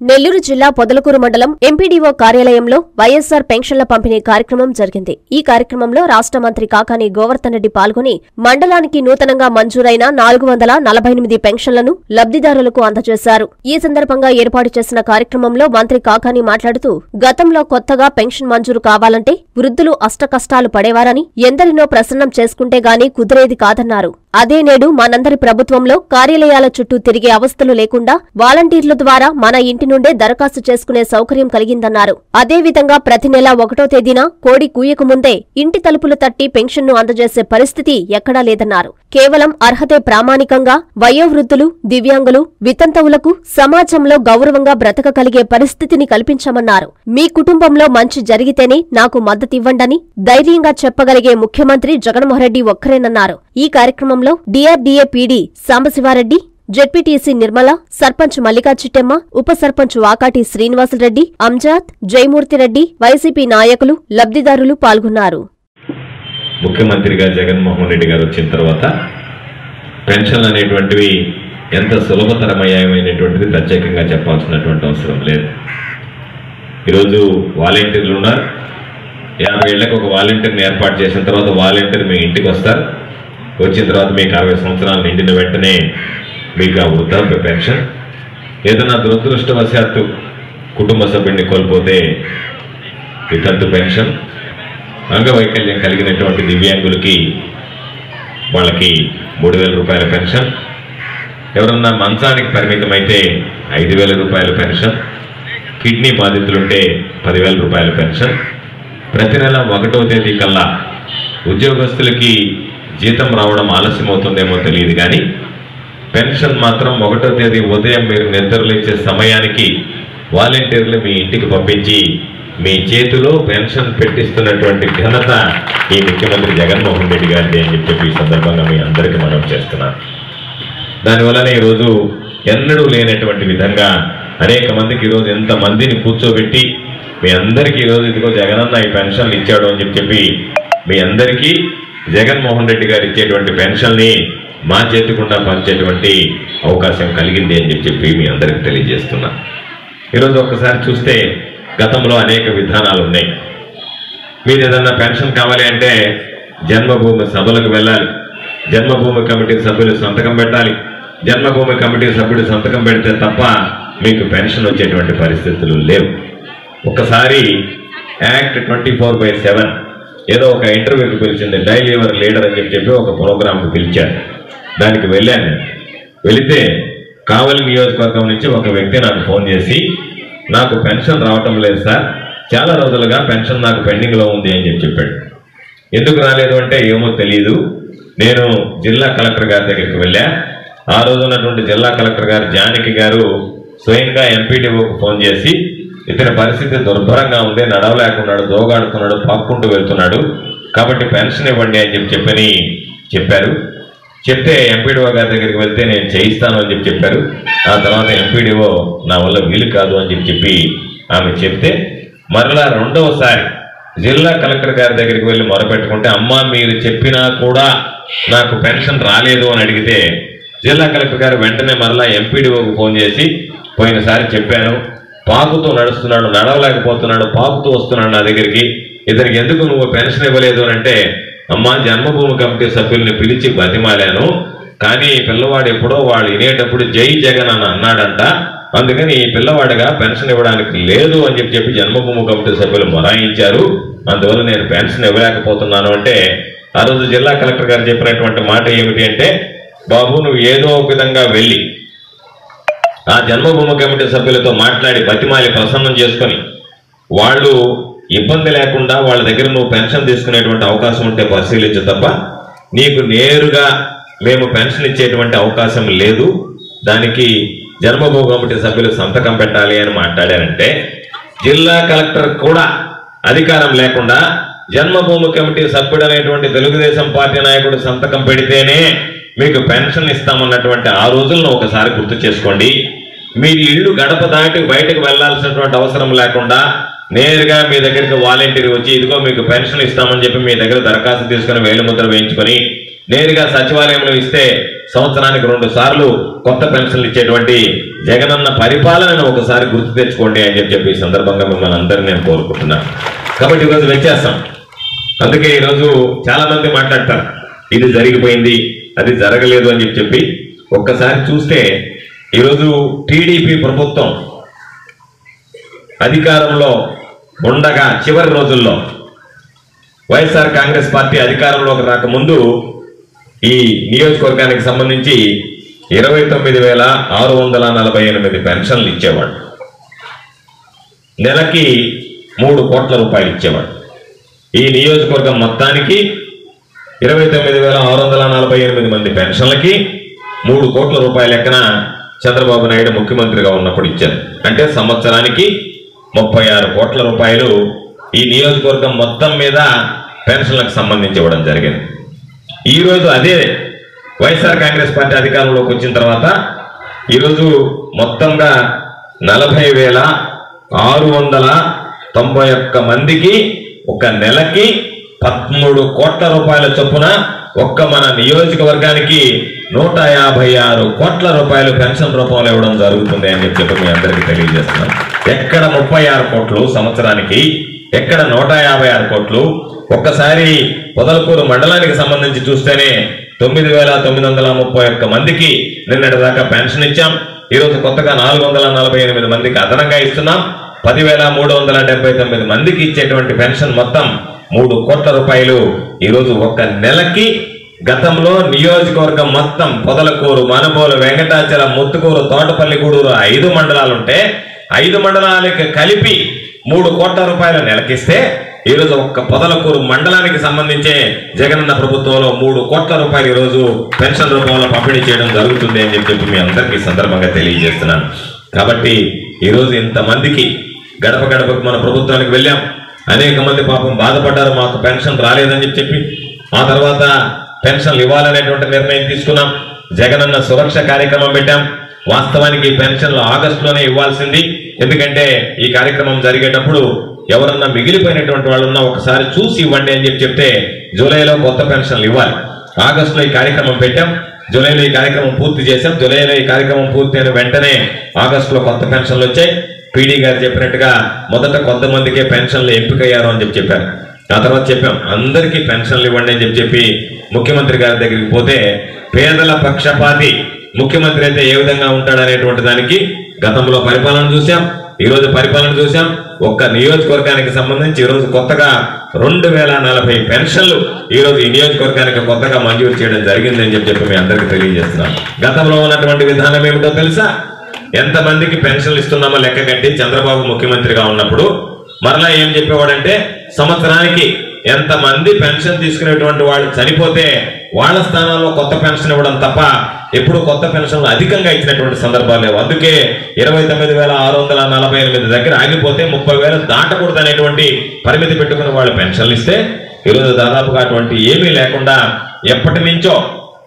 నెల్లూరు జిల్లా పొదలకూరు మండలం ఎంపీడీఓ కార్యాలయంలో వైఎస్సార్ పెన్షన్ల పంపిణీ కార్యక్రమం జరిగింది ఈ కార్యక్రమంలో రాష్ట్ర మంత్రి కాకాని గోవర్ధన్ రెడ్డి పాల్గొని మండలానికి నూతనంగా మంజూరైన నాలుగు వందల నలభై ఎనిమిది పెన్షన్లను లబ్దిదారులకు అందజేశారు ఈ సందర్భంగా ఏర్పాటు చేసిన కార్యక్రమంలో మంత్రి కాకాని మాట్లాడుతూ గతంలో కొత్తగా పెన్షన్ మంజూరు కావాలంటే వృద్ధులు అష్టకష్టాలు పడేవారని ఎందరినో ప్రసన్నం చేసుకుంటే గాని కుదిరేది కాదన్నారు అదే నేడు మనందరి ప్రభుత్వంలో కార్యాలయాల చుట్టూ తిరిగే అవస్థలు లేకుండా వాలంటీర్ల ద్వారా మన ఇంటి నుండే దరఖాస్తు చేసుకునే సౌకర్యం కలిగిందన్నారు అదేవిధంగా ప్రతి నెల ఒకటో తేదీన కోడి కూయకు ముందే ఇంటి తలుపులు తట్టి పెన్షన్ను అందజేసే పరిస్థితి ఎక్కడా లేదన్నారు కేవలం అర్హతే ప్రామాణికంగా వయోవృద్ధులు దివ్యాంగులు వితంతవులకు సమాజంలో గౌరవంగా బ్రతకగలిగే పరిస్థితిని కల్పించమన్నారు మీ కుటుంబంలో మంచి జరిగితేనే నాకు మద్దతివ్వండని ధైర్యంగా చెప్పగలిగే ముఖ్యమంత్రి జగన్మోహన్రెడ్డి ఒక్కరేనన్నారు ఈ కార్యక్రమంలో DRDA PD Sambasiva Reddy ZPTC Nirmala sarpanch Mallika Chittemma ఉప సర్పంచ్ వాకాటి శ్రీనివాసరెడ్డి అంజాద్ జయమూర్తిరెడ్డి వైసీపీ నాయకులు లబ్దిదారులు పాల్గొన్నారు ముఖ్యమంత్రిగా జగన్మోహన్ రెడ్డి గారు వచ్చిన తర్వాత పెన్షన్లు అనేటువంటివి ఎంత సులభతరమయ్యాయనేటువంటిది ప్రత్యేకంగా చెప్పాల్సినటువంటి అవసరం లేదు ఈరోజు వాలంటీర్లు ఉన్నారు యాభై ఏళ్ళకి ఒక వాలంటీర్ని ఏర్పాటు చేసిన తర్వాత వాలంటీర్ మీ ఇంటికి వస్తారు వచ్చిన తర్వాత మీకు అరవై సంవత్సరాలు నిండిన వెంటనే మీకు ఆ వృద్ధాప్య పెన్షన్ ఏదైనా దురదృష్టవశాత్తు కుటుంబ సభ్యుడిని కోల్పోతే వితంతు పెన్షన్ అంగవైకల్యం కలిగినటువంటి దివ్యాంగులకి వాళ్ళకి మూడు వేల రూపాయల పెన్షన్ ఎవరన్నా మంచానికి పరిమితమైతే ఐదు వేల రూపాయల పెన్షన్ కిడ్నీ బాధితులుంటే పదివేల రూపాయల పెన్షన్ ప్రతి నెల ఒకటో తేదీ కల్లా ఉద్యోగస్తులకి జీతం రావడం ఆలస్యం అవుతుందేమో తెలియదు కానీ పెన్షన్ మాత్రం ఒకటో తేదీ ఉదయం మీరు నిద్రలేచే సమయానికి వాలంటీర్లు మీ ఇంటికి పంపించి మీ చేతిలో పెన్షన్ పెట్టిస్తున్నటువంటి ఘనత ఈ ముఖ్యమంత్రి జగన్మోహన్ రెడ్డి గారిది అని చెప్పి ఈ సందర్భంగా మీ అందరికీ మనం చేస్తున్నాను దానివల్లనే ఈరోజు ఎన్నడూ లేనటువంటి విధంగా అనేక మందికి ఈరోజు ఎంత మందిని కూర్చోబెట్టి మీ అందరికీ ఈరోజు ఇదిగో జగనన్న ఈ పెన్షన్లు ఇచ్చాడు అని చెప్పి చెప్పి మీ అందరికీ జగన్మోహన్ రెడ్డి గారు ఇచ్చేటువంటి పెన్షన్ని మా చేతికుండా పంచేటువంటి అవకాశం కలిగింది అని చెప్పి చెప్పి మీ అందరికీ తెలియజేస్తున్నా ఈరోజు ఒక్కసారి చూస్తే గతంలో అనేక విధానాలు ఉన్నాయి మీరు ఏదన్నా పెన్షన్ కావాలి అంటే జన్మభూమి సభలకు వెళ్ళాలి జన్మభూమి కమిటీ సభ్యులు సంతకం పెట్టాలి జన్మభూమి కమిటీ సభ్యుడు సంతకం పెడితే తప్ప మీకు పెన్షన్ వచ్చేటువంటి పరిస్థితులు లేవు ఒకసారి act twenty four by seven ఏదో ఒక ఇంటర్వ్యూకి పిలిచింది డైలీ యువర్ లీడర్ అని చెప్పి చెప్పి ఒక ప్రోగ్రామ్కి పిలిచారు దానికి వెళ్ళాను నేను. వెళితే కావలి నియోజకవర్గం నుంచి ఒక వ్యక్తి నాకు ఫోన్ చేసి నాకు పెన్షన్ రావటం లేదు సార్ చాలా రోజులుగా పెన్షన్ నాకు పెండింగ్లో ఉంది అని చెప్పి చెప్పాడు ఎందుకు రాలేదు అంటే ఏమో తెలియదు నేను జిల్లా కలెక్టర్ గారి దగ్గరికి వెళ్ళా ఆ రోజు ఉన్నటువంటి జిల్లా కలెక్టర్ గారు జానకి గారు స్వయంగా ఎంపీడీఓకి ఫోన్ చేసి ఇతని పరిస్థితి దుర్భరంగా ఉంది నడవలేకున్నాడు దోగాడుతున్నాడు పాక్కుంటూ వెళ్తున్నాడు కాబట్టి పెన్షన్ ఇవ్వండి అని చెప్పి చెప్పని చెప్పారు చెప్తే ఎంపీడీఓ గారి దగ్గరికి వెళ్తే నేను చేయిస్తాను అని చెప్పి చెప్పారు ఆ తర్వాత ఎంపీడీఓ నా వల్ల వీలు కాదు అని చెప్పి చెప్పి ఆమె చెప్తే మరలా రెండవసారి జిల్లా కలెక్టర్ గారి దగ్గరికి వెళ్ళి మొరపెట్టుకుంటే అమ్మా మీరు చెప్పినా కూడా నాకు పెన్షన్ రాలేదు అని అడిగితే జిల్లా కలెక్టర్ గారు వెంటనే మరలా ఎంపీడీఓకి ఫోన్ చేసి పోయినసారి చెప్పాను పాకుతూ నడుస్తున్నాడు నడవలేకపోతున్నాడు పాకుతూ వస్తున్నాడు నా దగ్గరికి ఇతనికి ఎందుకు నువ్వు పెన్షన్ ఇవ్వలేదు అని అంటే అమ్మా జన్మభూమి కమిటీ సభ్యుల్ని పిలిచి బతిమాలాను కానీ ఈ పిల్లవాడు ఎప్పుడో వాళ్ళు వినేటప్పుడు జై జగన్ అని అన్నాడంట అందుకని ఈ పిల్లవాడిగా పెన్షన్ ఇవ్వడానికి లేదు అని చెప్పి చెప్పి జన్మభూమి కమిటీ సభ్యులు మొరాయించారు అందువల్ల నేను పెన్షన్ ఇవ్వలేకపోతున్నాను అంటే ఆ రోజు జిల్లా కలెక్టర్ గారు చెప్పినటువంటి మాట ఏమిటి అంటే బాబు నువ్వు ఏదో ఒక విధంగా వెళ్ళి ఆ జన్మభూమి కమిటీ సభ్యులతో మాట్లాడి బతిమాలి ప్రసన్నం చేసుకొని వాళ్ళు ఇబ్బంది లేకుండా వాళ్ళ దగ్గర నువ్వు పెన్షన్ తీసుకునేటువంటి అవకాశం ఉంటే పరిశీలించు తప్ప నీకు నేరుగా మేము పెన్షన్ ఇచ్చేటువంటి అవకాశం లేదు దానికి జన్మభూమి కమిటీ సభ్యులు సంతకం పెట్టాలి అని మాట్లాడారంటే జిల్లా కలెక్టర్ కూడా అధికారం లేకుండా జన్మభూమి కమిటీ సభ్యుడు అనేటువంటి తెలుగుదేశం పార్టీ నాయకుడు సంతకం పెడితేనే మీకు పెన్షన్ ఇస్తామన్నటువంటి ఆ రోజులను ఒకసారి గుర్తు చేసుకోండి మీరు ఇల్లు గడప దాటి బయటకు వెళ్లాల్సినటువంటి అవసరం లేకుండా నేరుగా మీ దగ్గరికి వాలంటీర్ వచ్చి ఇదిగో మీకు పెన్షన్ ఇస్తామని చెప్పి మీ దగ్గర దరఖాస్తు తీసుకుని వేలిముద్ర వేయించుకొని నేరుగా సచివాలయంలో ఇస్తే సంవత్సరానికి రెండు సార్లు కొత్త పెన్షన్లు ఇచ్చేటువంటి జగనన్న పరిపాలనను ఒకసారి గుర్తు తెచ్చుకోండి అని చెప్పి చెప్పి ఈ సందర్భంగా మిమ్మల్ని అందరినీ నేను కోరుకుంటున్నాను కాబట్టి ఈరోజు వ్యత్యాసం అందుకే ఈరోజు చాలా మంది మాట్లాడతారు ఇది జరిగిపోయింది అది జరగలేదు అని చెప్పి చెప్పి ఒక్కసారి చూస్తే ఈరోజు టీడీపీ ప్రభుత్వం అధికారంలో ఉండగా చివరి రోజుల్లో వైఎస్ఆర్ కాంగ్రెస్ పార్టీ అధికారంలోకి రాకముందు ఈ నియోజకవర్గానికి సంబంధించి ఇరవై తొమ్మిది వేల ఆరు వందల నలభై ఎనిమిది పెన్షన్లు ఇచ్చేవాడు నెలకి మూడు కోట్ల రూపాయలు ఇచ్చేవాడు ఈ నియోజకవర్గం మొత్తానికి ఇరవై తొమ్మిది వేల ఆరు వందల నలభై ఎనిమిది మంది పెన్షన్లకి మూడు కోట్ల రూపాయల లెక్కన చంద్రబాబు నాయుడు ముఖ్యమంత్రిగా ఉన్నప్పుడు ఇచ్చారు అంటే సంవత్సరానికి ముప్పై ఆరు కోట్ల రూపాయలు ఈ నియోజకవర్గం మొత్తం మీద పెన్షన్లకు సంబంధించి ఇవ్వడం జరిగింది ఈరోజు అదే వైఎస్ఆర్ కాంగ్రెస్ పార్టీ అధికారంలోకి వచ్చిన తర్వాత ఈరోజు మొత్తంగా నలభై వేల ఆరు వందల తొంభై ఒక్క మందికి ఒక నెలకి పదమూడు కోట్ల రూపాయల చొప్పున ఒక్క మన నియోజకవర్గానికి నూట యాభై ఆరు కోట్ల రూపాయలు పెన్షన్ రూపంలో ఇవ్వడం జరుగుతుంది అని చెప్పి చెప్పి మీ అందరికీ తెలియజేస్తున్నాం ఎక్కడ ముప్పై ఆరు కోట్లు సంవత్సరానికి ఎక్కడ నూట యాభై ఆరు కోట్లు ఒక్కసారి పొదలకూరు మండలానికి సంబంధించి చూస్తేనే తొమ్మిది వేల తొమ్మిది వందల ముప్పై ఒక్క మందికి నిన్నటి దాకా పెన్షన్ ఇచ్చాం ఈరోజు కొత్తగా నాలుగు వందల నలభై ఎనిమిది మందికి అదనంగా ఇస్తున్నాం పదివేల మూడు వందల డెబ్బై తొమ్మిది మందికి ఇచ్చేటువంటి పెన్షన్ మొత్తం మూడు కోట్ల రూపాయలు ఈరోజు ఒక్క నెలకి గతంలో నియోజకవర్గం మొత్తం పొదలకూరు మనబోలు వెంకటాచలం ముత్తుకూరు తోటపల్లి గూడూరు ఐదు మండలాలుంటే ఐదు మండలాలకి కలిపి మూడు కోట్ల రూపాయలు నెలకిస్తే ఈరోజు ఒక్క పొదలకూరు మండలానికి సంబంధించే జగనన్న ప్రభుత్వంలో మూడు కోట్ల రూపాయలు ఈరోజు పెన్షన్ రూపంలో పంపిణీ చేయడం జరుగుతుంది అని చెప్పి చెప్పి మీ అందరికీ ఈ సందర్భంగా తెలియజేస్తున్నాను కాబట్టి ఈరోజు ఇంతమందికి గడప గడపకు మన ప్రభుత్వానికి వెళ్ళాం అనేక మంది పాపం బాధపడ్డారు మాకు పెన్షన్ రాలేదని చెప్పి చెప్పి ఆ తర్వాత పెన్షన్లు ఇవ్వాలనేటువంటి నిర్ణయం తీసుకున్నాం జగనన్న సురక్ష కార్యక్రమం పెట్టాం వాస్తవానికి ఈ పెన్షన్లు ఆగస్టులోనే ఇవ్వాల్సింది ఎందుకంటే ఈ కార్యక్రమం జరిగేటప్పుడు ఎవరన్నా మిగిలిపోయినటువంటి వాళ్ళున్నా ఒకసారి చూసి ఇవ్వండి అని చెప్పి చెప్తే జూలైలో కొత్త పెన్షన్లు ఇవ్వాలి ఆగస్టులో ఈ కార్యక్రమం పెట్టాం జూలైలో ఈ కార్యక్రమం పూర్తి చేశాం జూలైలో ఈ కార్యక్రమం పూర్తి అయిన వెంటనే ఆగస్టులో కొత్త పెన్షన్లు వచ్చాయి పీడీ గారు చెప్పినట్టుగా మొదట కొంతమందికే పెన్షన్లు ఎంపికయ్యారు అని చెప్పి చెప్పారు ఆ తర్వాత చెప్పాం అందరికీ పెన్షన్లు ఇవ్వండి అని చెప్పి చెప్పి ముఖ్యమంత్రి గారి దగ్గరికి పోతే పేదల పక్షపాతి ముఖ్యమంత్రి అయితే ఏ విధంగా ఉంటాడనేటువంటి దానికి గతంలో పరిపాలన చూసాం ఈ రోజు పరిపాలన చూసాం ఒక్క నియోజకవర్గానికి సంబంధించి ఈ రోజు కొత్తగా రెండు వేల నలభై పెన్షన్లు ఈ రోజు ఈ నియోజకవర్గానికి కొత్తగా మంజూరు చేయడం జరిగిందని చెప్పి చెప్పి మీ అందరికీ తెలియజేస్తున్నాం గతంలో ఉన్నటువంటి విధానం ఏమిటో తెలుసా ఎంతమందికి పెన్షన్లు ఇస్తున్నామో లెక్క కట్టి చంద్రబాబు ముఖ్యమంత్రిగా ఉన్నప్పుడు మరలా ఏం చెప్పేవాడంటే సంవత్సరానికి ఎంతమంది పెన్షన్ తీసుకునేటువంటి వాళ్ళు చనిపోతే వాళ్ళ స్థానాల్లో కొత్త పెన్షన్ ఇవ్వడం తప్ప ఎప్పుడు కొత్త పెన్షన్లు అధికంగా ఇచ్చినటువంటి సందర్భాలు లేవు అందుకే ఇరవై తొమ్మిది వేల ఆరు వందల నలభై ఎనిమిది దగ్గర ఆగిపోతే ముప్పై వేలు దాటకూడదు అనేటువంటి పరిమితి పెట్టుకుని వాళ్ళు పెన్షన్లు ఇస్తే ఈరోజు దాదాపుగా అటువంటి ఏమీ లేకుండా ఎప్పటి నుంచో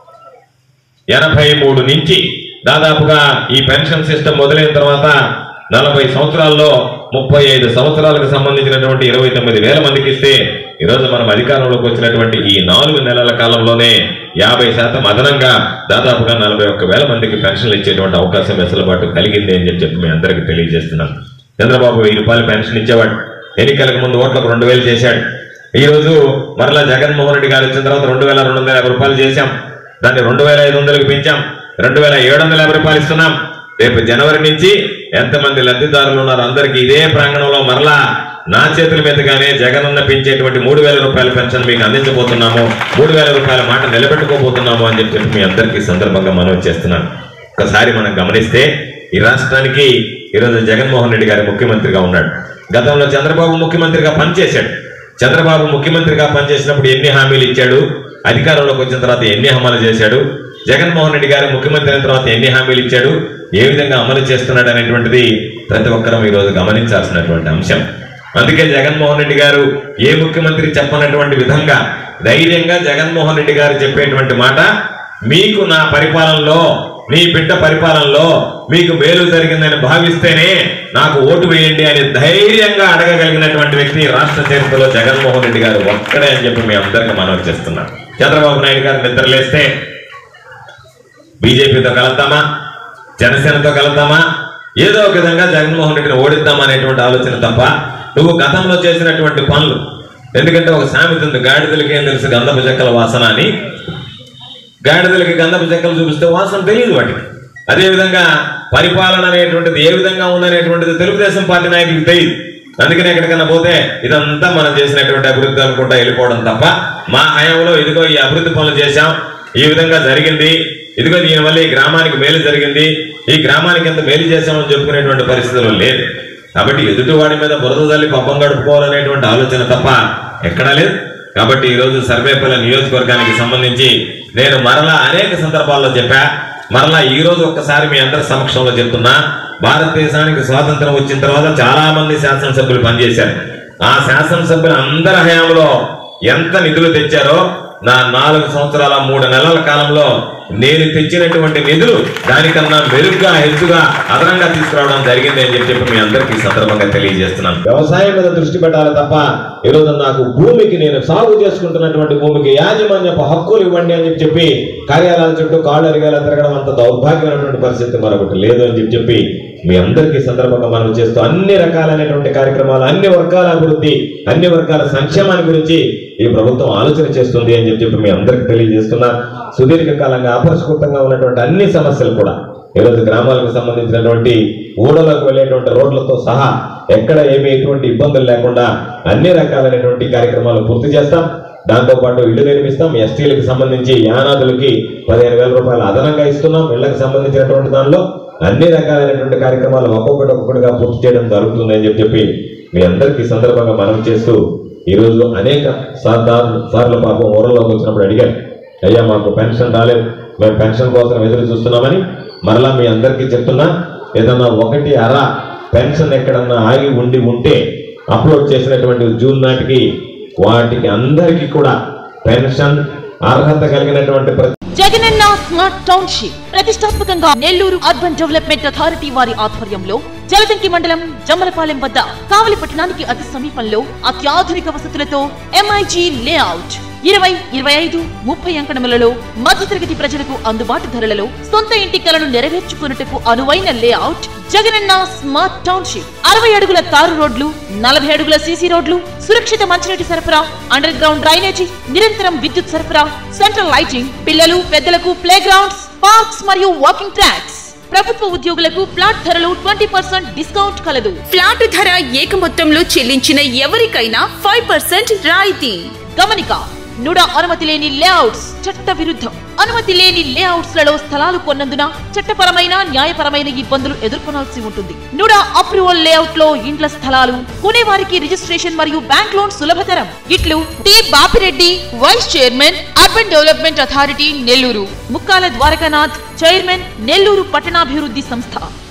ఎనభై మూడు నుంచి దాదాపుగా ఈ పెన్షన్ సిస్టమ్ మొదలైన తర్వాత నలభై సంవత్సరాల్లో ముప్పై ఐదు సంవత్సరాలకు సంబంధించినటువంటి ఇరవై తొమ్మిది వేల మందికి ఇస్తే ఈరోజు మనం అధికారంలోకి వచ్చినటువంటి ఈ నాలుగు నెలల కాలంలోనే యాభై శాతం అదనంగా దాదాపుగా నలభై ఒక్క వేల మందికి పెన్షన్లు ఇచ్చేటువంటి అవకాశం వెసులుబాటు కలిగింది అని చెప్పి చెప్పి మీ అందరికీ తెలియజేస్తున్నాను చంద్రబాబు వెయ్యి రూపాయలు పెన్షన్ ఇచ్చేవాడు ఎన్నికలకు ముందు ఓట్లకు రెండు వేలు చేశాడు ఈ రోజు మరలా జగన్మోహన్ రెడ్డి గారు వచ్చిన తర్వాత రెండు వేల రెండు వందల యాభై రూపాయలు చేశాం దాన్ని రెండు వేల ఐదు వందలకు పెంచాం రెండు వేల ఏడు వందల యాభై రూపాయలు ఇస్తున్నాం రేపు జనవరి నుంచి ఎంతమంది లబ్ధిదారులు ఉన్నారు అందరికీ ఇదే ప్రాంగణంలో మరలా నా చేతుల మీదుగానే జగనన్న పెంచేటువంటి మూడు వేల రూపాయల పెన్షన్ మీకు అందించబోతున్నాము మూడు వేల రూపాయల మాట నిలబెట్టుకోబోతున్నాము అని చెప్పి చెప్పి మీ అందరికీ ఈ సందర్భంగా మనవి చేస్తున్నాను ఒకసారి మనం గమనిస్తే ఈ రాష్ట్రానికి ఈరోజు జగన్మోహన్ రెడ్డి గారి ముఖ్యమంత్రిగా ఉన్నాడు గతంలో చంద్రబాబు ముఖ్యమంత్రిగా పనిచేశాడు చంద్రబాబు ముఖ్యమంత్రిగా పనిచేసినప్పుడు ఎన్ని హామీలు ఇచ్చాడు అధికారంలోకి వచ్చిన తర్వాత ఎన్ని అమలు చేశాడు జగన్మోహన్ రెడ్డి గారు ముఖ్యమంత్రి అయిన తర్వాత ఎన్ని హామీలు ఇచ్చాడు ఏ విధంగా అమలు చేస్తున్నాడు అనేటువంటిది ప్రతి ఒక్కరం ఈరోజు గమనించాల్సినటువంటి అంశం అందుకే జగన్మోహన్ రెడ్డి గారు ఏ ముఖ్యమంత్రి చెప్పనటువంటి విధంగా ధైర్యంగా జగన్మోహన్ రెడ్డి గారు చెప్పేటువంటి మాట మీకు నా పరిపాలనలో మీ బిడ్డ పరిపాలనలో మీకు మేలు జరిగిందని భావిస్తేనే నాకు ఓటు వేయండి అని ధైర్యంగా అడగగలిగినటువంటి వ్యక్తి రాష్ట్ర చరిత్రలో జగన్మోహన్ రెడ్డి గారు ఒక్కడే అని చెప్పి మీ అందరికీ మనవి చేస్తున్నాను చంద్రబాబు నాయుడు గారు నిద్రలేస్తే బీజేపీతో కలుద్దామా జనసేనతో కలుద్దామా ఏదో ఒక విధంగా జగన్మోహన్ రెడ్డిని ఓడిద్దాం అనేటువంటి ఆలోచన తప్ప నువ్వు గతంలో చేసినటువంటి పనులు ఎందుకంటే ఒక సామెత ఉంది గాడిదలకి ఏం తెలుసు గంధపు చెక్కల వాసన అని గాడిదలకి గంధపు చెక్కలు చూపిస్తే వాసన తెలియదు వాటికి అదేవిధంగా పరిపాలన అనేటువంటిది ఏ విధంగా ఉందనేటువంటిది తెలుగుదేశం పార్టీ నాయకులకు తెలియదు అందుకని ఎక్కడికన్నా పోతే ఇదంతా మనం చేసినటువంటి అభివృద్ధి అనుకుంటా వెళ్ళిపోవడం తప్ప మా హయాంలో ఇదిగో ఈ అభివృద్ధి పనులు చేశాం ఈ విధంగా జరిగింది ఇదిగో దీనివల్ల ఈ గ్రామానికి మేలు జరిగింది ఈ గ్రామానికి ఎంత మేలు చేశామని చెప్పుకునేటువంటి పరిస్థితులు లేదు కాబట్టి ఎదుటివాడి మీద బురద తల్లి పబ్బం గడుపుకోవాలనేటువంటి ఆలోచన తప్ప ఎక్కడా లేదు కాబట్టి ఈ రోజు సర్వేపల్లి నియోజకవర్గానికి సంబంధించి నేను మరలా అనేక సందర్భాల్లో చెప్పా మరలా ఈ రోజు ఒక్కసారి మీ అందరి సమక్షంలో చెప్తున్నా భారతదేశానికి స్వాతంత్రం వచ్చిన తర్వాత చాలా మంది శాసనసభ్యులు పనిచేశారు ఆ శాసనసభ్యులు అందరి హయాంలో ఎంత నిధులు తెచ్చారో నా నాలుగు సంవత్సరాల మూడు నెలల కాలంలో నేను తెచ్చినటువంటి నిధులు దానికన్నా మెరుగ్గా హెచ్చుగా అదనంగా తీసుకురావడం జరిగింది అని చెప్పి మీ అందరికీ ఈ సందర్భంగా తెలియజేస్తున్నాను వ్యవసాయం మీద దృష్టి పెట్టాలి తప్ప ఈరోజు నాకు భూమికి నేను సాగు చేసుకుంటున్నటువంటి భూమికి యాజమాన్యపు హక్కులు ఇవ్వండి అని చెప్పి చెప్పి కార్యాలయాల చుట్టూ కాళ్ళు అరిగేలా తిరగడం అంత దౌర్భాగ్యమైనటువంటి పరిస్థితి మరొకటి లేదు అని చెప్పి చెప్పి మీ అందరికీ సందర్భంగా మనం చేస్తూ అన్ని రకాలైనటువంటి కార్యక్రమాలు అన్ని వర్గాల అభివృద్ధి అన్ని వర్గాల సంక్షేమాన్ని గురించి ఈ ప్రభుత్వం ఆలోచన చేస్తుంది అని చెప్పి చెప్పి మీ అందరికీ తెలియజేస్తున్నా సుదీర్ఘకాలంగా అపరిష్కృతంగా ఉన్నటువంటి అన్ని సమస్యలు కూడా ఈరోజు గ్రామాలకు సంబంధించినటువంటి ఊడలకు వెళ్ళేటువంటి రోడ్లతో సహా ఎక్కడ ఏమి ఎటువంటి ఇబ్బందులు లేకుండా అన్ని రకాలైనటువంటి కార్యక్రమాలు పూర్తి చేస్తాం దాంతో పాటు ఇల్లు నిర్మిస్తాం ఎస్టీలకు సంబంధించి యానాదులకి పదిహేను వేల రూపాయలు అదనంగా ఇస్తున్నాం ఇళ్లకు సంబంధించినటువంటి దానిలో అన్ని రకాలైనటువంటి కార్యక్రమాలు ఒక్కొక్కటి ఒక్కొక్కటిగా పూర్తి చేయడం జరుగుతుంది అని చెప్పి చెప్పి మీ అందరికీ ఈ సందర్భంగా మనం చేస్తూ ఈరోజు అనేక సార్లు సార్లు పాపం ఊరలోకి వచ్చినప్పుడు అడిగారు అయ్యా మాకు పెన్షన్ రాలేదు మేము పెన్షన్ కోసం ఎదురు చూస్తున్నామని మరలా మీ అందరికీ చెప్తున్నా ఏదన్నా ఒకటి అర పెన్షన్ ఎక్కడన్నా ఆగి ఉండి ఉంటే అప్లోడ్ చేసినటువంటి జూన్ నాటికి వాటికి అందరికీ కూడా పెన్షన్ అర్హత కలిగినటువంటి ప్రతి జగనన్న స్మార్ట్ టౌన్షిప్ ప్రతిష్టాత్మకంగా నెల్లూరు అర్బన్ డెవలప్మెంట్ అథారిటీ వారి ఆధ్వర్యంలో జలదంకి మండలం జమ్మలపాలెం వద్ద కావలి పట్టణానికి అతి సమీపంలో అత్యాధునిక వసతులతో ఎంఐజీ లేఅవుట్ ఇరవై ఇరవై ఐదు ముప్పై అంకణములలో మధ్యతరగతి ప్రజలకు అందుబాటు ధరలలో సొంత ఇంటి కలను నెరవేర్చుకున్నట్టుకు అనువైన లేఅవుట్ జగనన్న స్మార్ట్ టౌన్షిప్ అరవై అడుగుల తారు రోడ్లు నలభై అడుగుల సీసీ రోడ్లు సురక్షిత మంచినీటి సరఫరా అండర్ గ్రౌండ్ డ్రైనేజీ నిరంతరం విద్యుత్ సరఫరా సెంట్రల్ లైటింగ్ పిల్లలు పెద్దలకు ప్లే గ్రౌండ్స్ పార్క్స్ మరియు వాకింగ్ ట్రాక్స్ ప్రభుత్వ ఉద్యోగులకు ఫ్లాట్ ధరలు ట్వంటీ పర్సెంట్ డిస్కౌంట్ కలదు ఫ్లాట్ ధర ఏక మొత్తంలో చెల్లించిన ఎవరికైనా ఫైవ్ పర్సెంట్ రాయితీ గమనిక నుడ అనుమతి లేని లేఅవుట్స్ చట్ట విరుద్ధం అనుమతి లేని లేఅవుట్స్ లలో స్థలాలు కొన్నందున చట్టపరమైన న్యాయపరమైన ఇబ్బందులు ఎదుర్కొనాల్సి ఉంటుంది నుడ అప్రూవల్ లేఅవుట్ లో ఇండ్ల స్థలాలు కొనేవారికి రిజిస్ట్రేషన్ మరియు బ్యాంక్ లోన్ సులభతరం ఇట్లు T Bapireddy vice chairman urban development authority Nellore Mukkala Dwarakanath chairman Nellore పట్టణాభివృద్ధి సంస్థ